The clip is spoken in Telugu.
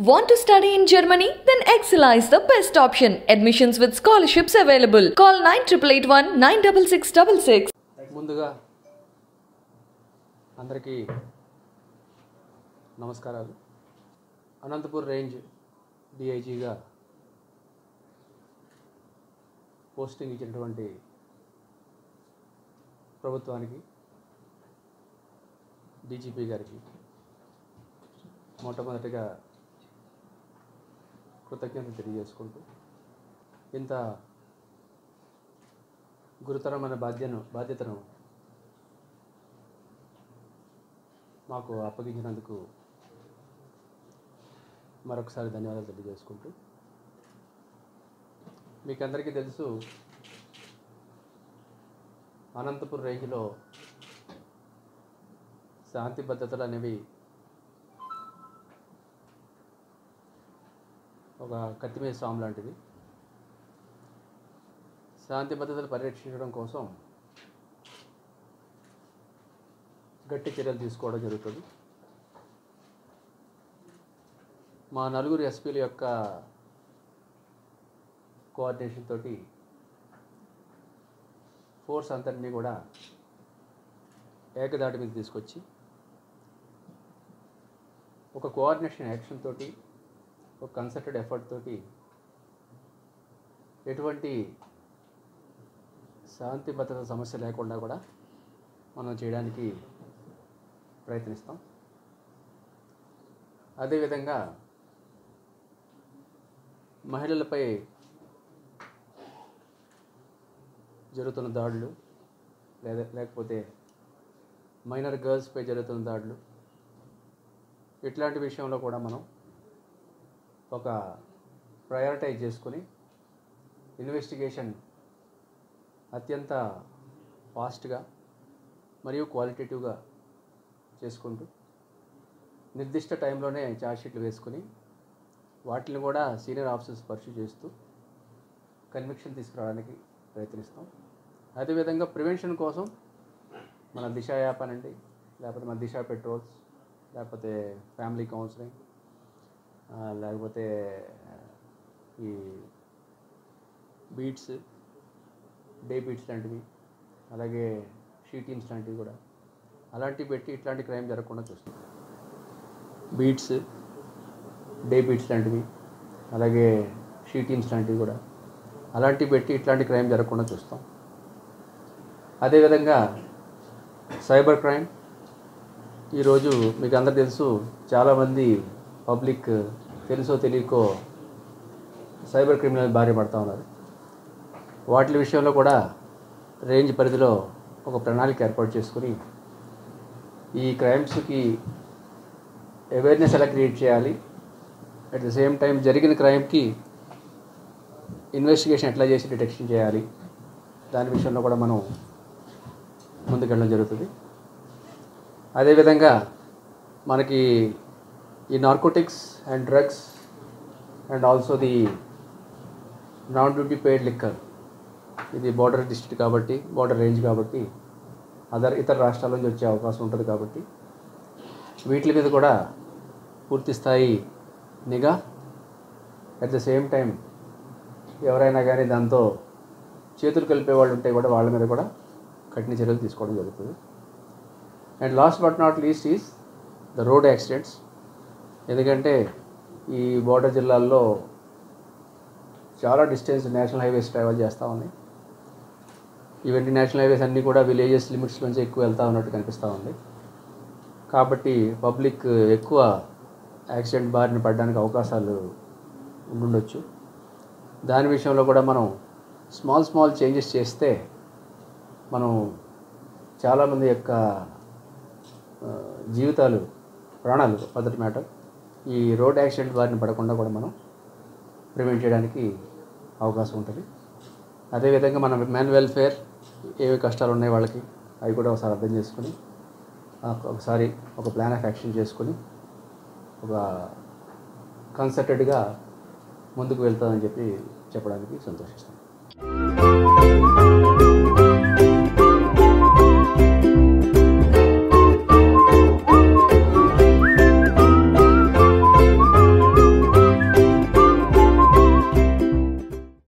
Want to study in Germany? Then Excella is the best option. Admissions with scholarships available. Call 9881 96666. ముందుగా అందరికీ నమస్కారాలు అనంతపూర్ రేంజ్ డిఐజీగా పోస్టింగ్ ఇచ్చినటువంటి ప్రభుత్వానికి డీజీపీ గారికి మొట్టమొదటిగా కృతజ్ఞతలు తెలియజేసుకుంటూ ఇంత గురుతరమైన బాధ్యను బాధ్యతను మాకు అప్పగించినందుకు మరొకసారి ధన్యవాదాలు తెలియజేసుకుంటూ మీకు అందరికీ తెలుసు అనంతపురం రేంజ్లో శాంతి భద్రతలు అనేవి ఒక కత్తిమీద స్వామి లాంటిది శాంతి భద్రతలు పరిరక్షించడం కోసం గట్టి చర్యలు తీసుకోవడం జరుగుతుంది మా నలుగురు ఎస్పీల యొక్క కోఆర్డినేషన్ తోటి ఫోర్స్ అంతటినీ కూడా ఏకదాటి మీద తీసుకొచ్చి ఒక కోఆర్డినేషన్ యాక్షన్ తోటి ఒక కన్సర్టెడ్ ఎఫర్ట్ తోటి ఎటువంటి శాంతి భద్రత సమస్య లేకుండా కూడా మనం చేయడానికి ప్రయత్నిస్తాం అదేవిధంగా మహిళలపై జరుగుతున్న దాడులు లేదా లేకపోతే మైనర్ గర్ల్స్పై జరుగుతున్న దాడులు ఇట్లాంటి విషయంలో కూడా మనం ఒక ప్రయారిటైజ్ చేసుకుని ఇన్వెస్టిగేషన్ అత్యంత ఫాస్ట్గా మరియు క్వాలిటేటివ్గా చేసుకుంటూ నిర్దిష్ట టైంలోనే ఛార్జ్షీట్లు వేసుకుని వాటిని కూడా సీనియర్ ఆఫీసర్స్ పర్సూ చేస్తూ కన్విక్షన్ తీసుకురావడానికి ప్రయత్నిస్తాం అదేవిధంగా ప్రివెన్షన్ కోసం మన దిశ యాప్ అనండి లేకపోతే మన దిశ పెట్రోల్స్ లేకపోతే ఫ్యామిలీ కౌన్సిలింగ్ ఆ, లేకపోతే ఈ బీట్స్ డే బీట్స్ లాంటివి అలాగే షీ టీమ్స్ లాంటివి కూడా అలాంటివి పెట్టి ఇట్లాంటి క్రైమ్ జరగకుండా చూస్తాం బీట్స్ డే బీట్స్ లాంటివి అలాగే షీ టీమ్స్ లాంటివి కూడా అలాంటివి పెట్టి ఇట్లాంటి క్రైమ్ జరగకుండా చూస్తాం అదేవిధంగా సైబర్ క్రైమ్ ఈరోజు మీకు అందరు తెలుసు చాలామంది పబ్లిక్ తెలుసో తెలియకో సైబర్ క్రిమినల్ బారి పడుతూ ఉన్నారు వాటి విషయంలో కూడా రేంజ్ పరిధిలో ఒక ప్రణాళిక ఏర్పాటు చేసుకుని ఈ క్రైమ్స్కి అవేర్నెస్ ఎలా క్రియేట్ చేయాలి అట్ ద సేమ్ టైం జరిగిన క్రైమ్కి ఇన్వెస్టిగేషన్ ఎట్లా చేసి డిటెక్షన్ చేయాలి దాని విషయంలో కూడా మనం ముందుకెళ్ళడం జరుగుతుంది అదేవిధంగా మనకి ఈ narcotics and drugs and also the non duty paid liquor ఇది బార్డర్ డిస్ట్రిక్ట్ కాబట్టి బార్డర్ రేంజ్ కాబట్టి అదర్ ఇతర రాష్ట్రాల నుంచి వచ్చే అవకాశం ఉంటుంది కాబట్టి వీటి మీద కూడా పూర్తి స్థాయి నిఘా అట్ ద సేమ్ టైం ఎవరైనా కానీ దాంతో చేతులు కలిపే వాళ్ళు ఉంటే కూడా వాళ్ళ మీద కూడా కఠిన చర్యలు తీసుకోవడం జరుగుతుంది and last but not least is the road accidents ఎందుకంటే ఈ బోర్డర్ జిల్లాల్లో చాలా డిస్టెన్స్ నేషనల్ హైవేస్ ట్రావెల్ చేస్తూ ఉన్నాయి ఇవన్నీ నేషనల్ హైవేస్ అన్నీ కూడా విలేజెస్ లిమిట్స్ నుంచి ఎక్కువ వెళ్తూ ఉన్నట్టు కనిపిస్తూ ఉంది కాబట్టి పబ్లిక్ ఎక్కువ యాక్సిడెంట్ బారిన పడడానికి అవకాశాలు ఉండుండొచ్చు దాని విషయంలో కూడా మనం స్మాల్ స్మాల్ చేంజెస్ చేస్తే మనం చాలామంది యొక్క ఆ, జీవితాలు ప్రాణాలు మొదటి మ్యాటర్ ఈ రోడ్ యాక్సిడెంట్ బారిన పడకుండా కూడా మనం ప్రివెంట్ చేయడానికి అవకాశం ఉంటుంది అదేవిధంగా మన మ్యాన్ వెల్ఫేర్ ఏవి కష్టాలు ఉన్నాయి వాళ్ళకి అవి కూడా ఒకసారి అర్థం చేసుకుని ఆ, ఒకసారి ఒక ప్లాన్ ఆఫ్ యాక్షన్ చేసుకుని ఒక కన్సర్టెడ్గా ముందుకు వెళ్తామని చెప్పి చెప్పడానికి సంతోషిస్తాను